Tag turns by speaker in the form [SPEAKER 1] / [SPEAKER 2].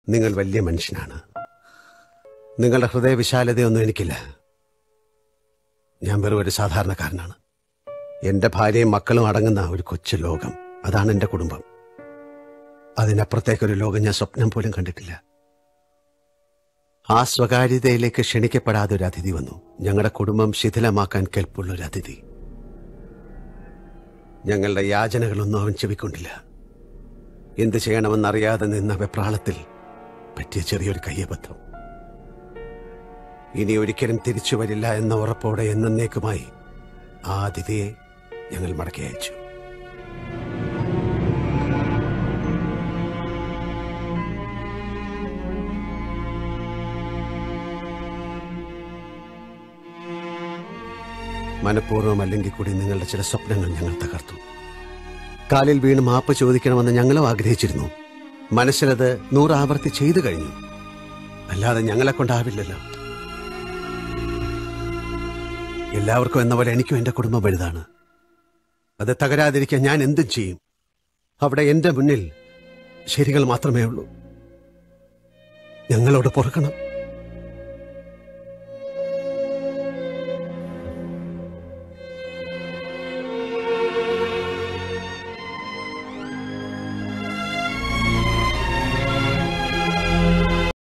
[SPEAKER 1] നിങ്ങൾ വലിയ മനുഷ്യനാണ് നിങ്ങളുടെ ഹൃദയവിശാലതയൊന്നും എനിക്കില്ല ഞാൻ വെറും ഒരു സാധാരണക്കാരനാണ് എന്റെ ഭാര്യയും മക്കളും അടങ്ങുന്ന ഒരു കൊച്ചു ലോകം അതാണ് എന്റെ കുടുംബം അതിനപ്പുറത്തേക്കൊരു ലോകം ഞാൻ സ്വപ്നം പോലും കണ്ടിട്ടില്ല ആ സ്വകാര്യതയിലേക്ക് ക്ഷണിക്കപ്പെടാതെ ഒരു അതിഥി വന്നു ഞങ്ങളുടെ കുടുംബം ശിഥിലമാക്കാൻ കെൽപ്പുള്ള ഒരു അതിഥി ഞങ്ങളുടെ യാചനകളൊന്നും അവൻ ചെവിക്കൊണ്ടില്ല എന്ത് ചെയ്യണമെന്നറിയാതെ നിന്ന വെപ്രാളത്തിൽ പറ്റിയ ചെറിയൊരു കയ്യബദ്ധം ഇനി ഒരിക്കലും തിരിച്ചു വരില്ല എന്ന ഉറപ്പോടെ എന്നേക്കുമായി ആ അതിഥിയെ ഞങ്ങൾ മടക്കി അയച്ചു മനഃപൂർവ്വം അല്ലെങ്കിൽ കൂടി നിങ്ങളുടെ ചില സ്വപ്നങ്ങൾ ഞങ്ങൾ തകർത്തു കാലിൽ വീണ് മാപ്പ് ചോദിക്കണമെന്ന് ഞങ്ങളും ആഗ്രഹിച്ചിരുന്നു മനസ്സിലത് നൂറാവർത്തി ചെയ്തു കഴിഞ്ഞു അല്ലാതെ ഞങ്ങളെ കൊണ്ടാവില്ലല്ലോ എല്ലാവർക്കും എന്ന പോലെ എനിക്കും എന്റെ കുടുംബം വലുതാണ് അത് തകരാതിരിക്കാൻ ഞാൻ എന്തും ചെയ്യും അവിടെ എന്റെ മുന്നിൽ ശരികൾ മാത്രമേ ഉള്ളൂ ഞങ്ങളോട് പൊറുക്കണം